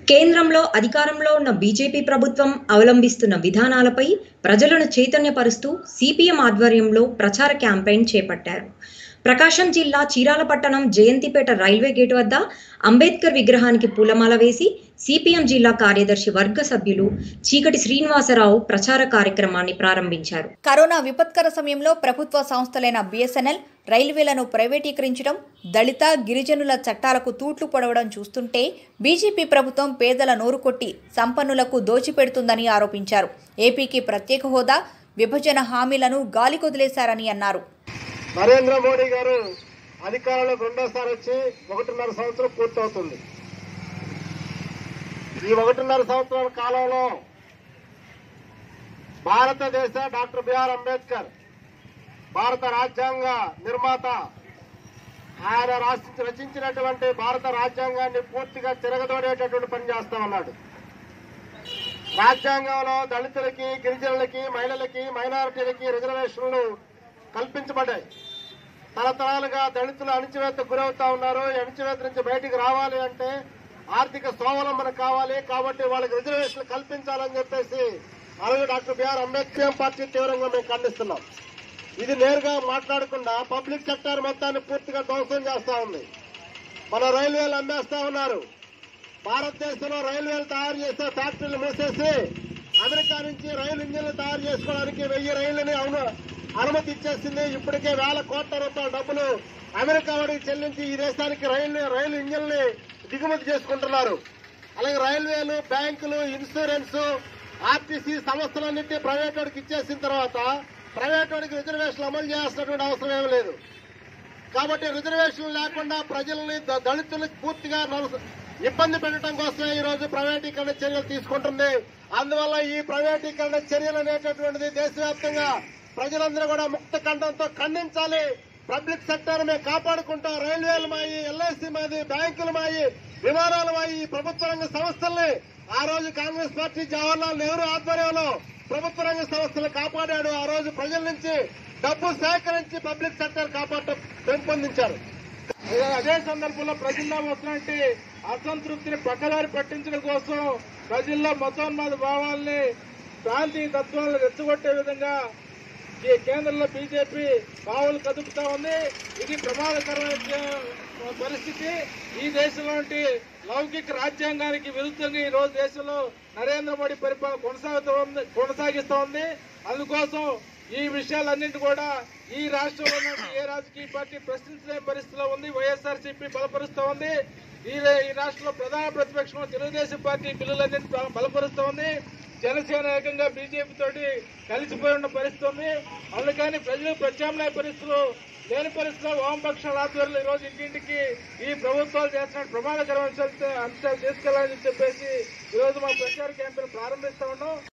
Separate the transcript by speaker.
Speaker 1: కేంద్రంలో అధికారంలో ఉన్న బీజేపీ ప్రభుత్వం అవలంబిస్తున్న విధానాలపై ప్రజలను చైతన్యపరుస్తూ సిపిఎం ఆధ్వర్యంలో ప్రచార క్యాంపెయిన్ చేపట్టారు ప్రకాశం జిల్లా చీరాల పట్టణం జయంతిపేట రైల్వే గేటు వద్ద అంబేద్కర్ విగ్రహానికి పూలమాల వేసి సిపిఎం జిల్లా కార్యదర్శి వర్గ సభ్యులు చీకటి శ్రీనివాసరావు ప్రచార కార్యక్రమాన్ని ప్రారంభించారు
Speaker 2: కరోనా విపత్కర సమయంలో ప్రభుత్వ సంస్థలైన బిఎస్ఎన్ఎల్ రైల్వేలను ప్రైవేటీకరించడం దళిత గిరిజనుల చట్టాలకు తూట్లు పొడవడం చూస్తుంటే బీజేపీ ప్రభుత్వం పేదల నోరు కొట్టి సంపన్నులకు దోచిపెడుతుందని ఆరోపించారు ఏపీకి ప్రత్యేక హోదా విభజన హామీలను గాలికొదిలేశారని అన్నారు
Speaker 3: నరేంద్ర మోడీ గారు అధికారంలోకి రెండోసారి వచ్చి ఒకటిన్నర సంవత్సరం పూర్తవుతుంది ఈ ఒకటిన్నర సంవత్సరాల కాలంలో భారతదేశ డాక్టర్ బిఆర్ అంబేద్కర్ భారత రాజ్యాంగ నిర్మాత ఆయన రాసి రచించినటువంటి భారత రాజ్యాంగాన్ని పూర్తిగా తిరగదోడేటటువంటి పని చేస్తా ఉన్నాడు రాజ్యాంగంలో దళితులకి గిరిజనులకి మహిళలకి మైనారిటీలకి రిజర్వేషన్లు కల్పించబడ్డాయి తరతరాలుగా దళితులు అణిచివేత గురవుతా ఉన్నారు ఈ అణిచివేత నుంచి బయటికి రావాలి అంటే ఆర్థిక స్వావలంబన కావాలి కాబట్టి వాళ్ళకి రిజర్వేషన్లు కల్పించాలని చెప్పేసి అలాగే డాక్టర్ బిఆర్ అంబేద్కర్ పార్టీ తీవ్రంగా మేము ఖండిస్తున్నాం ఇది నేరుగా మాట్లాడకుండా పబ్లిక్ సెక్టర్ మొత్తాన్ని పూర్తిగా ధ్వంసం చేస్తా ఉంది మన రైల్వేలు అమ్మేస్తా ఉన్నారు భారతదేశంలో రైల్వేలు తయారు చేసే ఫ్యాక్టరీలు మూసేసి అమెరికా నుంచి రైలు ఇంజిన్లు తయారు చేసుకోవడానికి వెయ్యి రైళ్లని అవును అనుమతి ఇచ్చేసింది ఇప్పటికే వేల కోట్ల రూపాయల డబ్బులు అమెరికా వాడికి చెల్లించి ఈ దేశానికి రైలు రైలు ఇంజిన్లని దిగుమతి చేసుకుంటున్నారు అలాగే రైల్వేలు బ్యాంకులు ఇన్సూరెన్స్ ఆర్టీసీ సంస్థలన్నింటినీ ప్రైవేట్ వాడికి ఇచ్చేసిన తర్వాత ప్రైవేట్ వాడికి రిజర్వేషన్లు అమలు చేయాల్సినటువంటి అవసరం ఏమీ లేదు కాబట్టి రిజర్వేషన్ లేకుండా ప్రజల్ని ద- దళితులకు పూర్తిగా నలుసు- ఇబ్బంది పెట్టడం కోసమే ఈ రోజు ప్రైవేటీకరణ చర్యలు తీసుకుంటుంది అందువల్ల ఈ ప్రైవేటీకరణ చర్యలు అనేటటువంటిది దేశవ్యాప్తంగా ప్రజలందరూ కూడా ముక్త కంఠంతో ఖండించాలి పబ్లిక్ సెక్టర్ మేము కాపాడుకుంటాం రైల్వేలు మాయి ఎల్ఐసి మాది బ్యాంకులు మాయి విమానాలు మాయి ఈ ప్రభుత్వ రంగ సంస్థల్ని ఆ రోజు కాంగ్రెస్ పార్టీ జవహర్లాల్ నెహ్రూ ఆధ్వర్యంలో ప్రభుత్వ రంగ సంస్థలు కాపాడాడు ఆ రోజు ప్రజల నుంచి డబ్బు సేకరించి పబ్లిక్ సెక్టర్ కాపాడటం పెంపొందించారు అదే సందర్భంలో ప్రజల్లో వస్తున్నటువంటి అసంతృప్తిని పక్కదారి పట్టించడం కోసం ప్రజల్లో మతోన్మాద భావాల్ని ప్రాంతీయ తత్వాలను రెచ్చగొట్టే విధంగా ఈ కేంద్రంలో బీజేపీ బావులు కదుపుతా ఉంది ఇది ప్రమాదకరమైన పరిస్థితి ఈ దేశంలోని లౌకిక రాజ్యాంగానికి విరుద్ధంగా ఈ రోజు దేశంలో నరేంద్ర మోడీ పరిపాలన కొనసాగుతూ ఉంది కొనసాగిస్తూ ఉంది అందుకోసం ఈ విషయాలన్నింటి కూడా ఈ రాష్ట్రంలో ఉన్నటువంటి ఏ రాజకీయ పార్టీ ప్రశ్నించలేని పరిస్థితిలో ఉంది వైఎస్ఆర్సీపీ బలపరుస్తూ ఉంది ఈ ఈ రాష్ట్రంలో ప్రధాన ప్రతిపక్షం తెలుగుదేశం పార్టీ బిల్లులన్నింటి బల- బలపరుస్తూ ఉంది జనసేన ఏకంగా బీజేపీ తోటి కలిసిపోయి ఉన్న పరిస్థితి ఉంది అందుకని ప్రజలు ప్రత్యామ్నాయ పరిస్థితులు లేని పరిస్థితుల్లో వామపక్షాల ఆధ్వర్యంలో ఈ రోజు ఇంటింటికి ఈ ప్రభుత్వాలు చేస్తున్న ప్రమాదకరమైన అంశాలు అంశాలు తీసుకెళ్లాలని చెప్పేసి ఈ రోజు మా ప్రచార క్యాంపెయిన్ ప్రారంభిస్తా ఉన్నాం